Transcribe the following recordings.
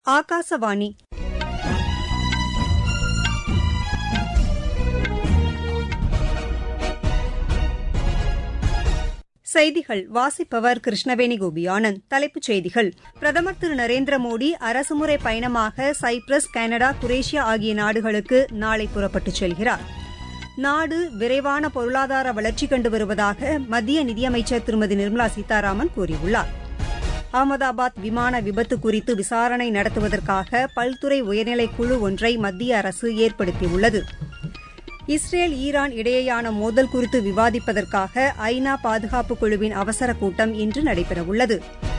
ஆகாசவாணி செய்திகள் வாசிப்பவர் கிருஷ்ணவேணி கோபி ஆனந்த் தலைப்புச் செய்திகள் பிரதமர் திரு நரேந்திர மோடி அரசுமுறை பயணமாக சைப்ரஸ் கனடா குரேஷியா ஆகிய நாடுகளுக்கு நாளை புறப்பட்டுச் செல்கிறார் நாடு விரைவான பொருளாதார வளர்ச்சி கண்டு வருவதாக மத்திய நிதியமைச்சர் திருமதி நிர்மலா சீதாராமன் கூறியுள்ளார் அகமதாபாத் விமான விபத்து குறித்து விசாரணை நடத்துவதற்காக பல்துறை உயர்நிலைக் குழு ஒன்றை மத்திய அரசு ஏற்படுத்தியுள்ளது இஸ்ரேல் ஈரான் இடையேயான மோதல் குறித்து விவாதிப்பதற்காக ஐநா பாதுகாப்பு குழுவின் அவசர கூட்டம் இன்று நடைபெறவுள்ளது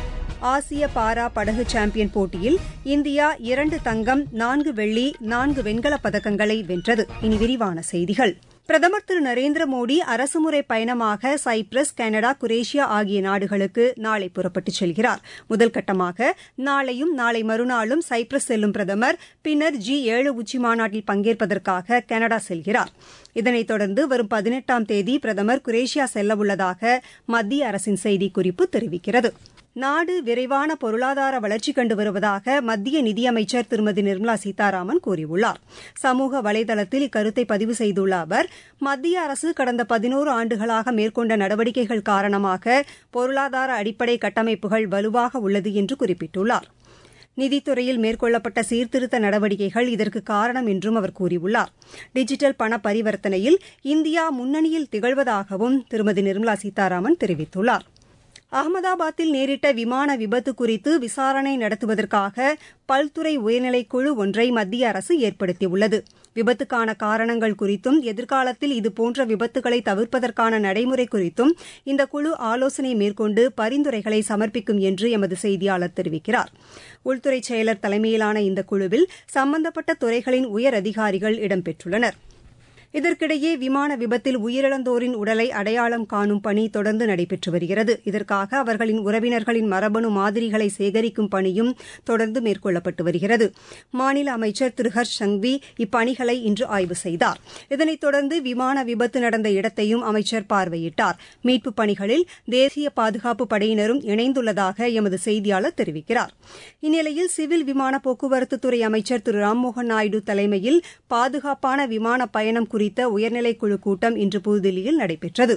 ஆசிய பாரா படகு சாம்பியன் போட்டியில் இந்தியா இரண்டு தங்கம் நான்கு வெள்ளி நான்கு வெண்கலப் பதக்கங்களை வென்றது இனி விரிவான செய்திகள் பிரதமர் திரு நரேந்திர மோடி அரசுமுறை பயணமாக சைப்ரஸ் கனடா குரேஷியா ஆகிய நாடுகளுக்கு நாளை புறப்பட்டுச் செல்கிறார் முதல் கட்டமாக நாளையும் நாளை மறுநாளும் சைப்ரஸ் செல்லும் பிரதமர் பின்னர் ஜி ஏழு உச்சி மாநாட்டில் பங்கேற்பதற்காக கனடா செல்கிறார் இதனைத் தொடர்ந்து வரும் பதினெட்டாம் தேதி பிரதமர் குரேஷியா செல்லவுள்ளதாக மத்திய அரசின் செய்திக்குறிப்பு தெரிவிக்கிறது நாடு விரைவான பொருளாதார வளர்ச்சி கண்டு வருவதாக மத்திய நிதியமைச்சர் திருமதி நிர்மலா சீதாராமன் கூறியுள்ளார் சமூக வலைதளத்தில் இக்கருத்தை பதிவு செய்துள்ள அவர் மத்திய அரசு கடந்த பதினோரு ஆண்டுகளாக மேற்கொண்ட நடவடிக்கைகள் காரணமாக பொருளாதார அடிப்படை கட்டமைப்புகள் வலுவாக உள்ளது என்று குறிப்பிட்டுள்ளார் நிதித்துறையில் மேற்கொள்ளப்பட்ட சீர்திருத்த நடவடிக்கைகள் இதற்கு காரணம் என்றும் அவர் கூறியுள்ளார் டிஜிட்டல் பண பரிவர்த்தனையில் இந்தியா முன்னணியில் திகழ்வதாகவும் திருமதி நிர்மலா சீதாராமன் தெரிவித்துள்ளார் அகமதாபாத்தில் நேரிட்ட விமான விபத்து குறித்து விசாரணை நடத்துவதற்காக பல்துறை உயர்நிலைக் குழு ஒன்றை மத்திய அரசு ஏற்படுத்தியுள்ளது விபத்துக்கான காரணங்கள் குறித்தும் எதிர்காலத்தில் இதுபோன்ற விபத்துகளை தவிர்ப்பதற்கான நடைமுறை குறித்தும் இந்த குழு ஆலோசனை மேற்கொண்டு பரிந்துரைகளை சமர்ப்பிக்கும் என்று எமது செய்தியாளர் தெரிவிக்கிறார் உள்துறை செயலர் தலைமையிலான இந்த குழுவில் சம்பந்தப்பட்ட துறைகளின் உயர் அதிகாரிகள் இடம்பெற்றுள்ளனா் இதற்கிடையே விமான விபத்தில் உயிரிழந்தோரின் உடலை அடையாளம் காணும் பணி தொடர்ந்து நடைபெற்று வருகிறது இதற்காக அவர்களின் உறவினர்களின் மரபணு மாதிரிகளை சேகரிக்கும் பணியும் தொடர்ந்து மேற்கொள்ளப்பட்டு வருகிறது மாநில அமைச்சர் திரு ஹர்ஷ் சங்வி இப்பணிகளை இன்று ஆய்வு செய்தார் இதனைத் தொடர்ந்து விமான விபத்து நடந்த இடத்தையும் அமைச்சர் பார்வையிட்டார் மீட்புப் பணிகளில் தேசிய பாதுகாப்பு படையினரும் இணைந்துள்ளதாக எமது செய்தியாளர் தெரிவிக்கிறார் இந்நிலையில் சிவில் விமான போக்குவரத்துத்துறை அமைச்சர் திரு ராம்மோகன் நாயுடு தலைமையில் பாதுகாப்பான விமான பயணம் குறித்த உயர்நிலைக்குழு கூட்டம் இன்று புதுதில்லியில் நடைபெற்றது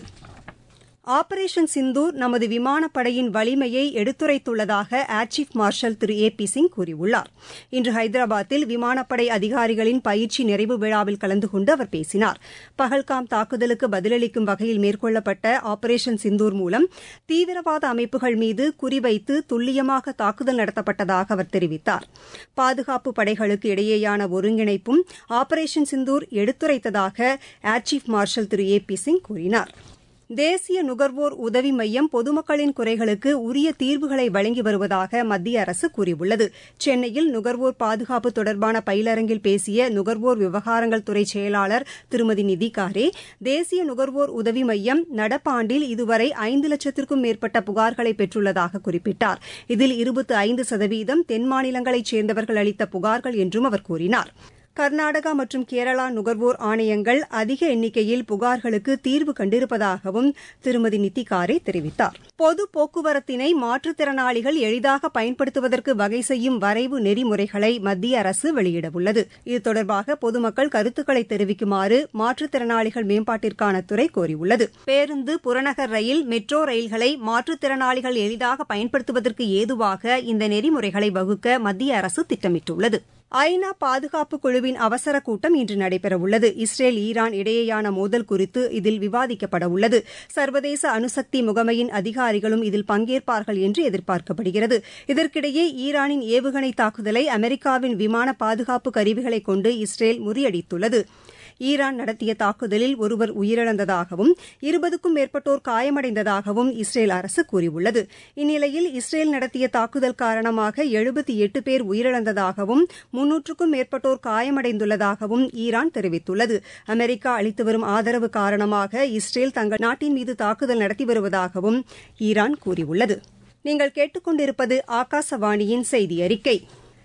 ஆபரேஷன் சிந்தூர் நமது விமானப்படையின் வலிமையை எடுத்துரைத்துள்ளதாக ஏர் சீஃப் மார்ஷல் திரு ஏ பி சிங் கூறியுள்ளார் இன்று ஹைதராபாத்தில் விமானப்படை அதிகாரிகளின் பயிற்சி நிறைவு விழாவில் கலந்து கொண்டு அவர் பேசினார் பகல்காம் தாக்குதலுக்கு பதிலளிக்கும் வகையில் மேற்கொள்ளப்பட்ட ஆபரேஷன் சிந்தூர் மூலம் தீவிரவாத அமைப்புகள் மீது குறிவைத்து துல்லியமாக தாக்குதல் நடத்தப்பட்டதாக அவர் தெரிவித்தார் பாதுகாப்பு படைகளுக்கு இடையேயான ஒருங்கிணைப்பும் ஆபரேஷன் சிந்தூர் எடுத்துரைத்ததாக ஏர் சீஃப் மார்ஷல் திரு ஏ பி சிங் கூறினார் தேசிய நுகர்வோர் உதவி மையம் பொதுமக்களின் குறைகளுக்கு உரிய தீர்வுகளை வழங்கி வருவதாக மத்திய அரசு கூறியுள்ளது சென்னையில் நுகர்வோர் பாதுகாப்பு தொடர்பான பயிலரங்கில் பேசிய நுகர்வோர் விவகாரங்கள் துறை செயலாளர் திருமதி நிதி காரே தேசிய நுகர்வோர் உதவி மையம் நடப்பாண்டில் இதுவரை ஐந்து லட்சத்திற்கும் மேற்பட்ட புகார்களை பெற்றுள்ளதாக குறிப்பிட்டார் இதில் இருபத்தி ஐந்து சதவீதம் தென் மாநிலங்களைச் சேர்ந்தவர்கள் அளித்த புகார்கள் என்றும் அவர் கூறினார் கர்நாடகா மற்றும் கேரளா நுகர்வோர் ஆணையங்கள் அதிக எண்ணிக்கையில் புகார்களுக்கு தீர்வு கண்டிருப்பதாகவும் திருமதி நித்திகாரே தெரிவித்தார் பொது போக்குவரத்தினை மாற்றுத்திறனாளிகள் எளிதாக பயன்படுத்துவதற்கு வகை செய்யும் வரைவு நெறிமுறைகளை மத்திய அரசு வெளியிடவுள்ளது இது தொடர்பாக பொதுமக்கள் கருத்துக்களை தெரிவிக்குமாறு மாற்றுத்திறனாளிகள் மேம்பாட்டிற்கான துறை கோரியுள்ளது பேருந்து புறநகர் ரயில் மெட்ரோ ரயில்களை மாற்றுத்திறனாளிகள் எளிதாக பயன்படுத்துவதற்கு ஏதுவாக இந்த நெறிமுறைகளை வகுக்க மத்திய அரசு திட்டமிட்டுள்ளது ஐநா பாதுகாப்பு குழுவின் அவசர கூட்டம் இன்று நடைபெறவுள்ளது இஸ்ரேல் ஈரான் இடையேயான மோதல் குறித்து இதில் விவாதிக்கப்பட உள்ளது சர்வதேச அணுசக்தி முகமையின் அதிகாரிகளும் இதில் பங்கேற்பார்கள் என்று எதிர்பார்க்கப்படுகிறது இதற்கிடையே ஈரானின் ஏவுகணை தாக்குதலை அமெரிக்காவின் விமான பாதுகாப்பு கருவிகளை கொண்டு இஸ்ரேல் முறியடித்துள்ளது ஈரான் நடத்திய தாக்குதலில் ஒருவர் உயிரிழந்ததாகவும் இருபதுக்கும் மேற்பட்டோர் காயமடைந்ததாகவும் இஸ்ரேல் அரசு கூறியுள்ளது இந்நிலையில் இஸ்ரேல் நடத்திய தாக்குதல் காரணமாக எழுபத்தி எட்டு பேர் உயிரிழந்ததாகவும் முன்னூற்றுக்கும் மேற்பட்டோர் காயமடைந்துள்ளதாகவும் ஈரான் தெரிவித்துள்ளது அமெரிக்கா அளித்து வரும் ஆதரவு காரணமாக இஸ்ரேல் தங்கள் நாட்டின் மீது தாக்குதல் நடத்தி வருவதாகவும் ஈரான் கூறியுள்ளது நீங்கள் கேட்டுக்கொண்டிருப்பது ஆகாசவாணியின் செய்தி அறிக்கை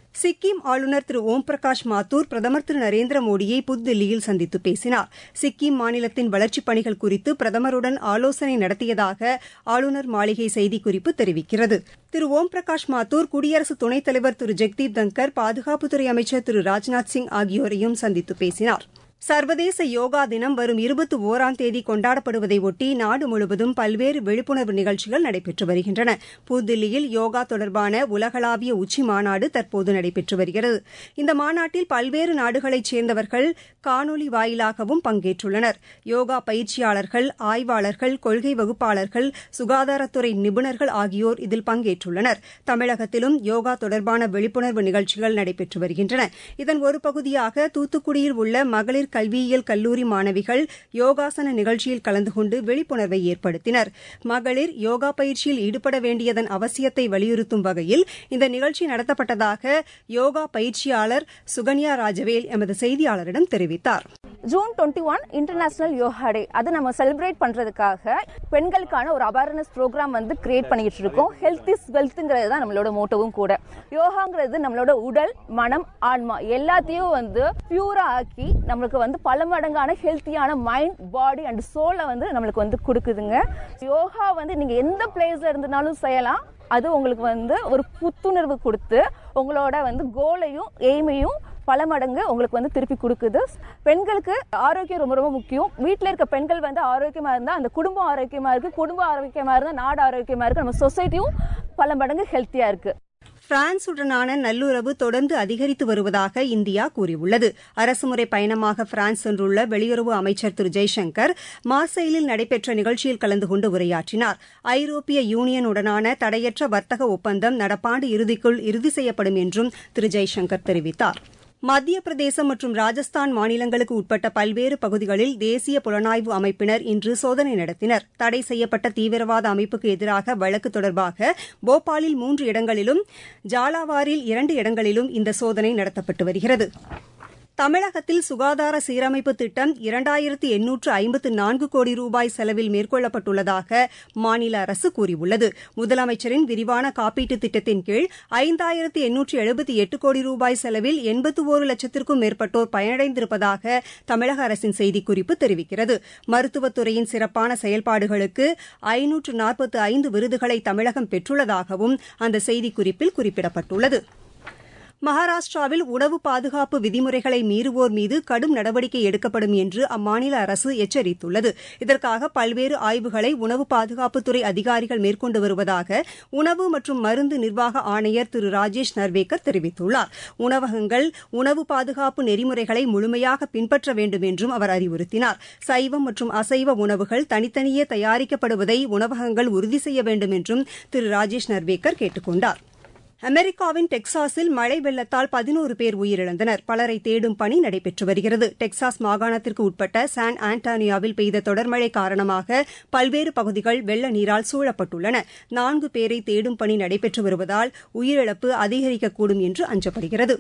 சிக்கிம் ஆளுநர் திரு ஓம் பிரகாஷ் மாத்தூர் பிரதமர் திரு நரேந்திர மோடியை புதுதில்லியில் சந்தித்து பேசினார் சிக்கிம் மாநிலத்தின் வளர்ச்சிப் பணிகள் குறித்து பிரதமருடன் ஆலோசனை நடத்தியதாக ஆளுநர் மாளிகை செய்திக்குறிப்பு தெரிவிக்கிறது திரு ஓம் பிரகாஷ் மாத்தூர் குடியரசு துணைத் தலைவர் திரு ஜெக்தீப் தங்கர் பாதுகாப்புத்துறை அமைச்சர் திரு ராஜ்நாத் சிங் ஆகியோரையும் சந்தித்து பேசினார் சர்வதேச யோகா தினம் வரும் இருபத்தி ஓராம் தேதி கொண்டாடப்படுவதையொட்டி நாடு முழுவதும் பல்வேறு விழிப்புணர்வு நிகழ்ச்சிகள் நடைபெற்று வருகின்றன புதுதில்லியில் யோகா தொடர்பான உலகளாவிய உச்சி மாநாடு தற்போது நடைபெற்று வருகிறது இந்த மாநாட்டில் பல்வேறு நாடுகளைச் சேர்ந்தவர்கள் காணொலி வாயிலாகவும் பங்கேற்றுள்ளனர் யோகா பயிற்சியாளர்கள் ஆய்வாளர்கள் கொள்கை வகுப்பாளர்கள் சுகாதாரத்துறை நிபுணர்கள் ஆகியோர் இதில் பங்கேற்றுள்ளனர் தமிழகத்திலும் யோகா தொடர்பான விழிப்புணர்வு நிகழ்ச்சிகள் நடைபெற்று வருகின்றன இதன் ஒரு பகுதியாக தூத்துக்குடியில் உள்ள மகளிர் கல்வியியல் கல்லூரி மாணவிகள் யோகாசன நிகழ்ச்சியில் கலந்து கொண்டு விழிப்புணர்வை ஏற்படுத்தினர் மகளிர் யோகா பயிற்சியில் ஈடுபட வேண்டியதன் அவசியத்தை வலியுறுத்தும் வகையில் இந்த நிகழ்ச்சி நடத்தப்பட்டதாக யோகா பயிற்சியாளர் சுகன்யா ராஜவேல் எமது செய்தியாளரிடம் தெரிவித்தார் June twenty one international yoga day அதை நம்ம செலிப்ரேட் பண்றதுக்காக பெண்களுக்கான ஒரு அவேர்னஸ் ப்ரோக்ராம் வந்து கிரியேட் பண்ணிட்டு இருக்கோம் ஹெல்த் இஸ் வெல்த்ங்கிறது தான் நம்மளோட மோட்டவும் கூட யோகாங்கிறது நம்மளோட உடல் மனம் ஆன்மா எல்லாத்தையும் வந்து பியூரா ஆக்கி நம்மளுக்கு வந்து பல மடங்கான ஹெல்த்தியான மைண்ட் பாடி அண்ட் சோலை வந்து நம்மளுக்கு வந்து கொடுக்குதுங்க யோகா வந்து நீங்க எந்த பிளேஸ்ல இருந்தனாலும் செய்யலாம் அது உங்களுக்கு வந்து ஒரு புத்துணர்வு கொடுத்து உங்களோட வந்து கோலையும் எய்மையும் பல மடங்கு உங்களுக்கு வந்து திருப்பி கொடுக்குது பெண்களுக்கு ஆரோக்கியம் ரொம்ப ரொம்ப முக்கியம் வீட்டில் இருக்க பெண்கள் வந்து ஆரோக்கியமா இருந்தா அந்த குடும்பம் ஆரோக்கியமா இருக்கு குடும்பம் ஆரோக்கியமா இருந்தா நாடு ஆரோக்கியமா இருக்கு நம்ம சொசைட்டியும் பல மடங்கு ஹெல்த்தியா இருக்கு பிரான்சுடனான நல்லுறவு தொடர்ந்து அதிகரித்து வருவதாக இந்தியா கூறியுள்ளது அரசுமுறை பயணமாக பிரான்ஸ் சென்றுள்ள வெளியுறவு அமைச்சர் திரு ஜெய்சங்கர் மார்செயிலில் நடைபெற்ற நிகழ்ச்சியில் கலந்து கொண்டு உரையாற்றினார் ஐரோப்பிய யூனியனுடனான தடையற்ற வர்த்தக ஒப்பந்தம் நடப்பாண்டு இறுதிக்குள் இறுதி செய்யப்படும் என்றும் திரு ஜெய்சங்கர் தெரிவித்தார் மத்திய பிரதேசம் மற்றும் ராஜஸ்தான் மாநிலங்களுக்கு உட்பட்ட பல்வேறு பகுதிகளில் தேசிய புலனாய்வு அமைப்பினர் இன்று சோதனை நடத்தினர் தடை செய்யப்பட்ட தீவிரவாத அமைப்புக்கு எதிராக வழக்கு தொடர்பாக போபாலில் மூன்று இடங்களிலும் ஜாலாவாரில் இரண்டு இடங்களிலும் இந்த சோதனை நடத்தப்பட்டு வருகிறது தமிழகத்தில் சுகாதார சீரமைப்பு திட்டம் இரண்டாயிரத்து எண்ணூற்று ஐம்பத்து நான்கு கோடி ரூபாய் செலவில் மேற்கொள்ளப்பட்டுள்ளதாக மாநில அரசு கூறியுள்ளது முதலமைச்சரின் விரிவான காப்பீட்டுத் திட்டத்தின் கீழ் ஐந்தாயிரத்து எண்ணூற்று எழுபத்தி எட்டு கோடி ரூபாய் செலவில் எண்பத்து ஒரு லட்சத்திற்கும் மேற்பட்டோர் பயனடைந்திருப்பதாக தமிழக அரசின் செய்திக்குறிப்பு தெரிவிக்கிறது மருத்துவத்துறையின் சிறப்பான செயல்பாடுகளுக்கு ஐநூற்று நாற்பத்து ஐந்து விருதுகளை தமிழகம் பெற்றுள்ளதாகவும் அந்த செய்திக்குறிப்பில் குறிப்பிடப்பட்டுள்ளது மகாராஷ்டிராவில் உணவு பாதுகாப்பு விதிமுறைகளை மீறுவோர் மீது கடும் நடவடிக்கை எடுக்கப்படும் என்று அம்மாநில அரசு எச்சரித்துள்ளது இதற்காக பல்வேறு ஆய்வுகளை உணவு பாதுகாப்புத்துறை அதிகாரிகள் மேற்கொண்டு வருவதாக உணவு மற்றும் மருந்து நிர்வாக ஆணையர் திரு ராஜேஷ் நர்வேக்கர் தெரிவித்துள்ளார் உணவகங்கள் உணவு பாதுகாப்பு நெறிமுறைகளை முழுமையாக பின்பற்ற வேண்டும் என்றும் அவர் அறிவுறுத்தினார் சைவம் மற்றும் அசைவ உணவுகள் தனித்தனியே தயாரிக்கப்படுவதை உணவகங்கள் உறுதி செய்ய வேண்டும் என்றும் திரு ராஜேஷ் நர்வேக்கர் கேட்டுக் கொண்டார் அமெரிக்காவின் டெக்சாஸில் மழை வெள்ளத்தால் பதினோரு பேர் உயிரிழந்தனர் பலரை தேடும் பணி நடைபெற்று வருகிறது டெக்சாஸ் மாகாணத்திற்கு உட்பட்ட சான் ஆண்டோனியாவில் பெய்த தொடர்மழை காரணமாக பல்வேறு பகுதிகள் வெள்ள நீரால் சூழப்பட்டுள்ளன நான்கு பேரை தேடும் பணி நடைபெற்று வருவதால் உயிரிழப்பு அதிகரிக்கக்கூடும் என்று அஞ்சப்படுகிறது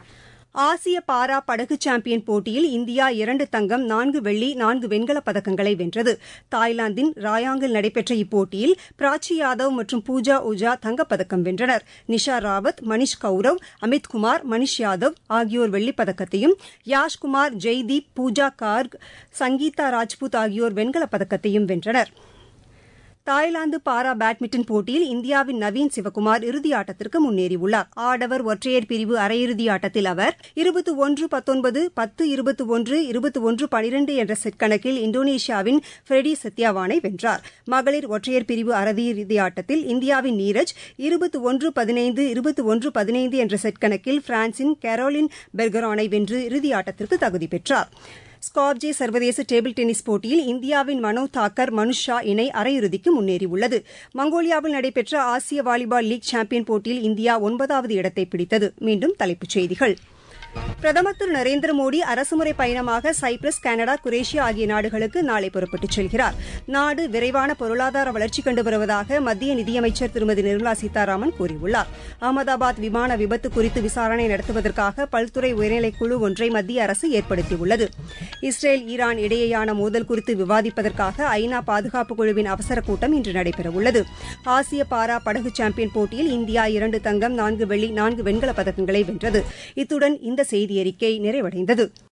ஆசிய பாரா படகு சாம்பியன் போட்டியில் இந்தியா இரண்டு தங்கம் நான்கு வெள்ளி நான்கு வெண்கலப் பதக்கங்களை வென்றது தாய்லாந்தின் ராயாங்கில் நடைபெற்ற இப்போட்டியில் பிராச்சி யாதவ் மற்றும் பூஜா உஜா தங்கப்பதக்கம் வென்றனர் நிஷா ராவத் மணிஷ் கௌரவ் அமித்குமார் மணிஷ் யாதவ் ஆகியோர் வெள்ளிப் பதக்கத்தையும் யாஷ்குமார் ஜெய்தீப் பூஜா கார்க் சங்கீதா ராஜ்புத் ஆகியோர் வெண்கலப் பதக்கத்தையும் வென்றனர் தாய்லாந்து பாரா பேட்மிண்டன் போட்டியில் இந்தியாவின் நவீன் சிவகுமார் இறுதி ஆட்டத்திற்கு முன்னேறியுள்ளார் ஆடவர் ஒற்றையர் பிரிவு அரையிறுதி ஆட்டத்தில் அவர் இருபத்தி ஒன்று பத்தொன்பது பத்து இருபத்தி ஒன்று இருபத்தி ஒன்று பனிரெண்டு என்ற செட் கணக்கில் இந்தோனேஷியாவின் ஃப்ரெடி சத்யாவானை வென்றார் மகளிர் ஒற்றையர் பிரிவு அரையிறுதி ஆட்டத்தில் இந்தியாவின் நீரஜ் இருபத்தி ஒன்று பதினைந்து இருபத்தி ஒன்று பதினைந்து என்ற செட் கணக்கில் பிரான்சின் கேரோலின் பெர்கரானை வென்று இறுதி ஆட்டத்திற்கு தகுதி பெற்றார் ஸ்காப்ஜே சர்வதேச டேபிள் டென்னிஸ் போட்டியில் இந்தியாவின் மனோ தாக்கர் மனுஷா இணை அரையிறுதிக்கு முன்னேறியுள்ளது மங்கோலியாவில் நடைபெற்ற ஆசிய வாலிபால் லீக் சாம்பியன் போட்டியில் இந்தியா ஒன்பதாவது இடத்தை பிடித்தது மீண்டும் தலைப்புச் செய்திகள் பிரதமர் திரு நரேந்திர மோடி அரசுமுறை பயணமாக சைப்ரஸ் கனடா குரேஷியா ஆகிய நாடுகளுக்கு நாளை புறப்பட்டுச் செல்கிறார் நாடு விரைவான பொருளாதார வளர்ச்சி கண்டு வருவதாக மத்திய நிதியமைச்சர் திருமதி நிர்மலா சீதாராமன் கூறியுள்ளார் அகமதாபாத் விமான விபத்து குறித்து விசாரணை நடத்துவதற்காக பல்துறை உயர்நிலைக் குழு ஒன்றை மத்திய அரசு ஏற்படுத்தியுள்ளது இஸ்ரேல் ஈரான் இடையேயான மோதல் குறித்து விவாதிப்பதற்காக ஐநா பாதுகாப்பு குழுவின் அவசர கூட்டம் இன்று நடைபெறவுள்ளது ஆசிய பாரா படகு சாம்பியன் போட்டியில் இந்தியா இரண்டு தங்கம் நான்கு வெள்ளி நான்கு வெண்கலப் பதக்கங்களை வென்றது இத்துடன் இந்த செய்தியறிக்கை நிறைவடைந்தது